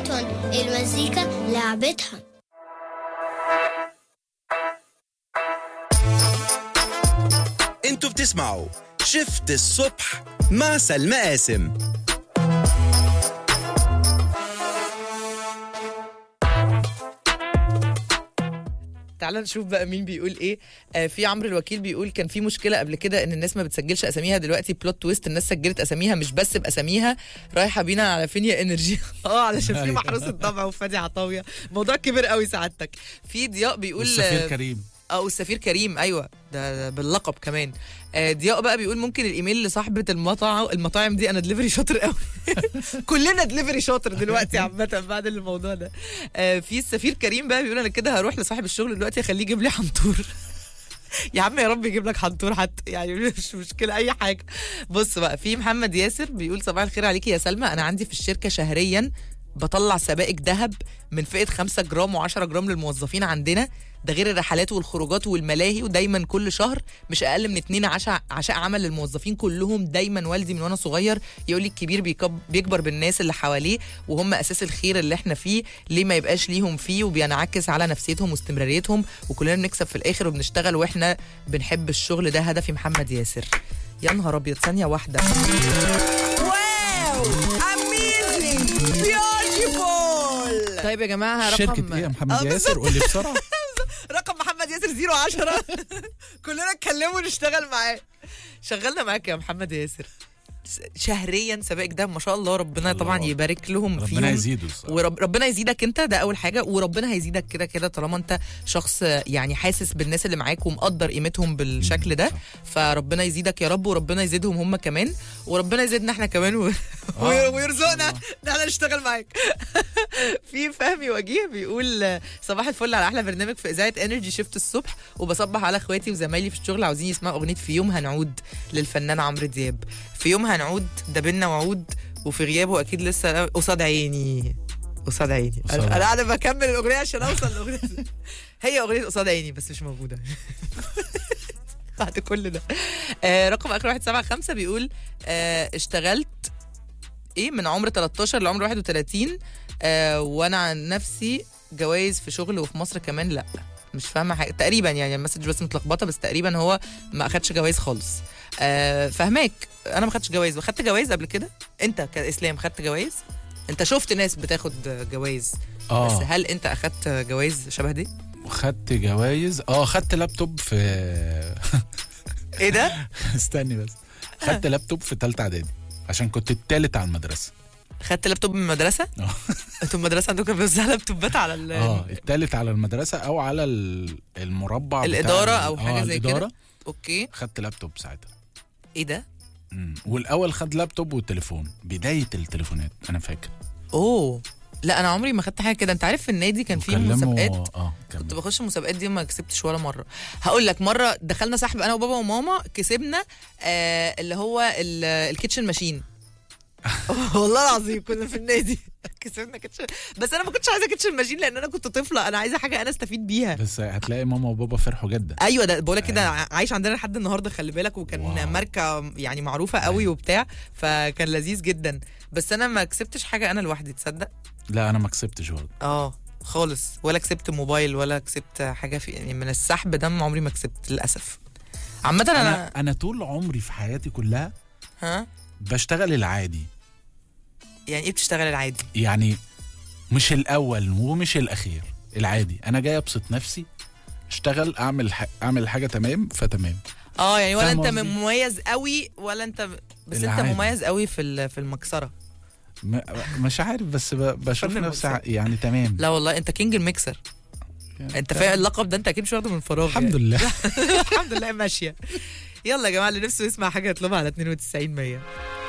لعبتهم المزيكا لعبتهم انتوا بتسمعوا شفت الصبح مع سلمى قاسم تعال نشوف بقى مين بيقول ايه آه في عمرو الوكيل بيقول كان في مشكله قبل كده ان الناس ما بتسجلش اساميها دلوقتي بلوت تويست الناس سجلت اساميها مش بس باساميها رايحه بينا على فينيا انرجي اه علشان في محروس الطبع وفادي عطاويه موضوع كبير قوي سعادتك في ضياء بيقول والسفير آه، كريم اه والسفير كريم ايوه ده, ده باللقب كمان آه ضياء بقى بيقول ممكن الايميل لصاحبه المطعم المطاعم دي انا دليفري شاطر قوي كلنا دليفري شاطر دلوقتي عامه بعد الموضوع ده آه في السفير كريم بقى بيقول انا كده هروح لصاحب الشغل دلوقتي اخليه يجيب لي حنطور يا عم يا رب يجيب لك حنطور حتى يعني مش مشكله اي حاجه بص بقى في محمد ياسر بيقول صباح الخير عليكي يا سلمى انا عندي في الشركه شهريا بطلع سبائك ذهب من فئه 5 جرام و10 جرام للموظفين عندنا ده غير الرحلات والخروجات والملاهي ودايما كل شهر مش اقل من اتنين عشاء عشاء عمل للموظفين كلهم دايما والدي من وانا صغير يقول لي الكبير بيكب بيكبر بالناس اللي حواليه وهم اساس الخير اللي احنا فيه ليه ما يبقاش ليهم فيه وبينعكس على نفسيتهم واستمراريتهم وكلنا بنكسب في الاخر وبنشتغل واحنا بنحب الشغل ده هدفي محمد ياسر يا نهار ابيض ثانيه واحده واو اميزنج بيوتيفول طيب يا جماعه رقم شركة ايه يا محمد آه، ياسر قول لي بسرعة رقم محمد ياسر 010 كلنا نتكلموا ونشتغل معاه شغلنا معاك يا محمد ياسر س- شهريا سبائك ده ما شاء الله ربنا الله. طبعا يبارك لهم فيهم ربنا يزيده الصراحة. ورب ربنا يزيدك انت ده اول حاجه وربنا هيزيدك كده كده طالما انت شخص يعني حاسس بالناس اللي معاك ومقدر قيمتهم بالشكل ده فربنا يزيدك يا رب وربنا يزيدهم هم كمان وربنا يزيدنا احنا كمان و... آه. ويرزقنا ان احنا نشتغل معاك في فهمي وجيه بيقول صباح الفل على احلى برنامج في اذاعه انرجي شفت الصبح وبصبح على اخواتي وزمايلي في الشغل عاوزين يسمعوا اغنيه في يوم هنعود للفنان عمرو دياب في يوم هنعود ده بينا وعود وفي غيابه اكيد لسه قصاد عيني قصاد عيني قصاد انا عيني. انا أنا بكمل الاغنيه عشان اوصل لاغنيه هي اغنيه قصاد عيني بس مش موجوده بعد كل ده آه رقم اخر واحد سبعة خمسة بيقول آه اشتغلت ايه من عمر 13 لعمر 31 آه وانا عن نفسي جوائز في شغل وفي مصر كمان لا مش فاهمه حاجه تقريبا يعني المسج بس متلخبطه بس تقريبا هو ما اخدش جوائز خالص آه فهماك انا ما خدتش جوائز واخدت جوائز قبل كده انت كاسلام خدت جوائز انت شفت ناس بتاخد جوائز بس اه هل انت اخدت جوائز شبه دي خدت جوائز اه خدت لابتوب في ايه ده استني بس خدت لابتوب في تالتة اعدادي عشان كنت التالت على المدرسة خدت لابتوب من المدرسه اه انتوا المدرسه عندكم بيوزعوا لابتوبات على ال- اه التالت على المدرسة او على ال- المربع بتاع الإدارة ال- أو حاجة آه زي كده؟ الإدارة اوكي خدت لابتوب ساعتها ايه ده مم. والاول خد لابتوب وتليفون بداية التليفونات انا فاكر اوه لا انا عمري ما خدت حاجه كده انت عارف في النادي كان في وكلموا- مسابقات اه كنت كمل. بخش المسابقات دي وما كسبتش ولا مره هقول لك مره دخلنا سحب انا وبابا وماما كسبنا آه اللي هو ال- الكيتشن ماشين والله العظيم كنا في النادي كسبنا كيتشن بس انا ما كنتش عايزه كيتشن ماشين لان انا كنت طفله انا عايزه حاجه انا استفيد بيها بس هتلاقي ماما وبابا فرحوا جدا ايوه ده بقول لك كده عايش عندنا لحد النهارده خلي بالك وكان واو. ماركه يعني معروفه قوي وبتاع فكان لذيذ جدا بس انا ما كسبتش حاجه انا لوحدي تصدق لا انا ما كسبتش برضه اه خالص ولا كسبت موبايل ولا كسبت حاجه في يعني من السحب ده ما عمري ما كسبت للاسف عامه انا, انا انا طول عمري في حياتي كلها ها بشتغل العادي يعني ايه بتشتغل العادي يعني مش الاول ومش الاخير العادي انا جاي ابسط نفسي اشتغل اعمل ح... اعمل حاجه تمام فتمام اه يعني ولا فاهم انت قصدي؟ مميز قوي ولا انت بس انت العادي. مميز قوي في ال- في المكسره م... مش عارف بس ب... بشوف فن نفسي ع- المكسر. يعني تمام لا والله انت كينج الميكسر انت فاهم اللقب ده انت اكيد مش واخده من فراغ الحمد يعني. لله الحمد لله ماشيه يلا يا جماعه اللي نفسه يسمع حاجه يطلبها على 92 100